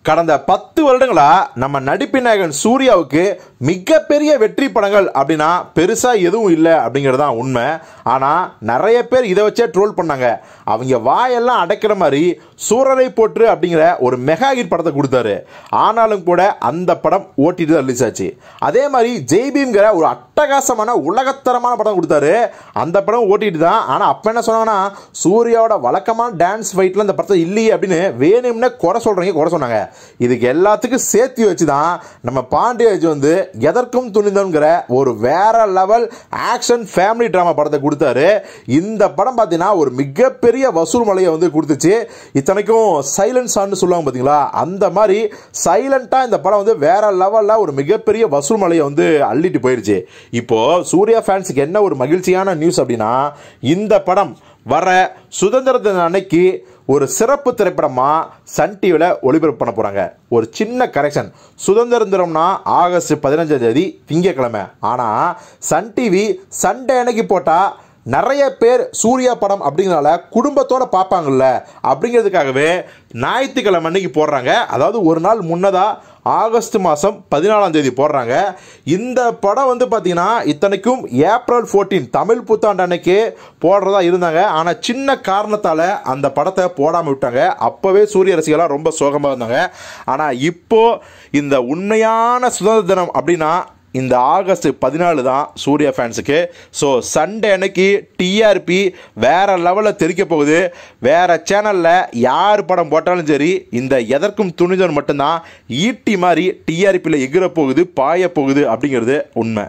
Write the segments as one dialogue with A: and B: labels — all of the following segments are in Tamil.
A: கடந்த பத்து வருடங்களா நம்ம நடிப்பின் நாயகன் சூர்யாவுக்கு மிகப்பெரிய வெற்றி படங்கள் அப்படின்னா பெருசா எதுவும் இல்லை அப்படிங்கிறது தான் உண்மை ஆனா நிறைய பேர் இதை வச்சே ட்ரோல் பண்ணாங்க அவங்க வாயெல்லாம் அடைக்கிற மாதிரி சூரரை போற்று அப்படிங்கிற ஒரு மெகா ஹிட் படத்தை கொடுத்தாரு ஆனாலும் கூட அந்த படம் ஓட்டிட்டு தான் ரிலீஸ் ஆச்சு அதே மாதிரி ஜெய்பீம்ங்கிற ஒரு அட்டகாசமான உலகத்தரமான படம் கொடுத்தாரு அந்த படம் ஓட்டிட்டு தான் ஆனா அப்ப என்ன சொன்னாங்கன்னா சூர்யாவோட வழக்கமான டான்ஸ் ஃபைட்ல இந்த படத்தை இல்லையே அப்படின்னு வேணும்னே குறை சொல்றீங்க குறை சொன்னாங்க இதுக்கு எல்லாத்துக்கும் சேர்த்து வச்சு தான் நம்ம பாண்டியராஜ் வந்து எதற்கும் துணிந்தோங்கிற ஒரு வேற லெவல் ஆக்ஷன் ஃபேமிலி ட்ராமா படத்தை கொடுத்தாரு இந்த படம் பார்த்தீங்கன்னா ஒரு மிகப்பெரிய வசூல் மலையை வந்து கொடுத்துச்சு இத்தனைக்கும் சைலன்ஸ் ஆன்னு சொல்லுவாங்க பார்த்தீங்களா அந்த மாதிரி சைலண்டாக இந்த படம் வந்து வேற லெவலில் ஒரு மிகப்பெரிய வசூல் மலையை வந்து அள்ளிட்டு போயிடுச்சு இப்போ சூர்யா ஃபேன்ஸுக்கு என்ன ஒரு மகிழ்ச்சியான நியூஸ் அப்படின்னா இந்த படம் வர சுதந்திர தின அன்னைக்கு ஒரு சிறப்பு திரைப்படமா சன் டிவியில் ஒளிபரப்பு பண்ண போறாங்க ஒரு சின்ன கரெக்ஷன் சுதந்திர தினம்னா ஆகஸ்ட் பதினஞ்சாம் தேதி திங்கக்கிழமை ஆனா சன் டிவி சண்டே அன்னைக்கு போட்டா நிறைய பேர் சூர்யா படம் அப்படிங்கிறனால குடும்பத்தோட பார்ப்பாங்கல்ல அப்படிங்கிறதுக்காகவே ஞாயிற்றுக்கிழமை அன்னைக்கு போடுறாங்க அதாவது ஒரு நாள் முன்னதா ஆகஸ்ட் மாதம் பதினாலாம் தேதி போடுறாங்க இந்த படம் வந்து பார்த்தீங்கன்னா இத்தனைக்கும் ஏப்ரல் 14 தமிழ் புத்தாண்டு அன்னைக்கு போடுறதா இருந்தாங்க ஆனால் சின்ன காரணத்தால் அந்த படத்தை போடாமல் விட்டாங்க அப்போவே சூரிய ரசிகர்களாக ரொம்ப சோகமாக இருந்தாங்க ஆனால் இப்போ இந்த உண்மையான சுதந்திர தினம் அப்படின்னா இந்த ஆகஸ்ட் பதினாலு தான் சூர்யா ஃபேன்ஸுக்கு ஸோ சண்டே அன்னைக்கு டிஆர்பி வேற லெவலில் தெரிக்க போகுது வேற சேனலில் யார் படம் போட்டாலும் சரி இந்த எதற்கும் துணிதன் மட்டும்தான் ஈட்டி மாதிரி டிஆர்பியில் எகிற போகுது பாய போகுது அப்படிங்கிறது உண்மை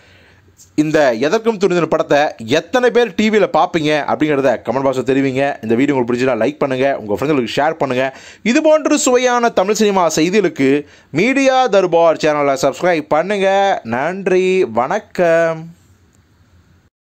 A: இந்த எதற்கும் துணிதன் படத்தை எத்தனை பேர் டிவியில் பார்ப்பீங்க அப்படிங்கிறத கமெண்ட் பாக்ஸில் தெரிவிங்க இந்த வீடியோ உங்களுக்கு பிடிச்சா லைக் பண்ணுங்கள் உங்கள் ஃப்ரெண்ட்களுக்கு ஷேர் பண்ணுங்கள் இது போன்ற சுவையான தமிழ் சினிமா செய்திகளுக்கு மீடியா தர்பார் சேனலை சப்ஸ்கிரைப் பண்ணுங்கள் நன்றி வணக்கம்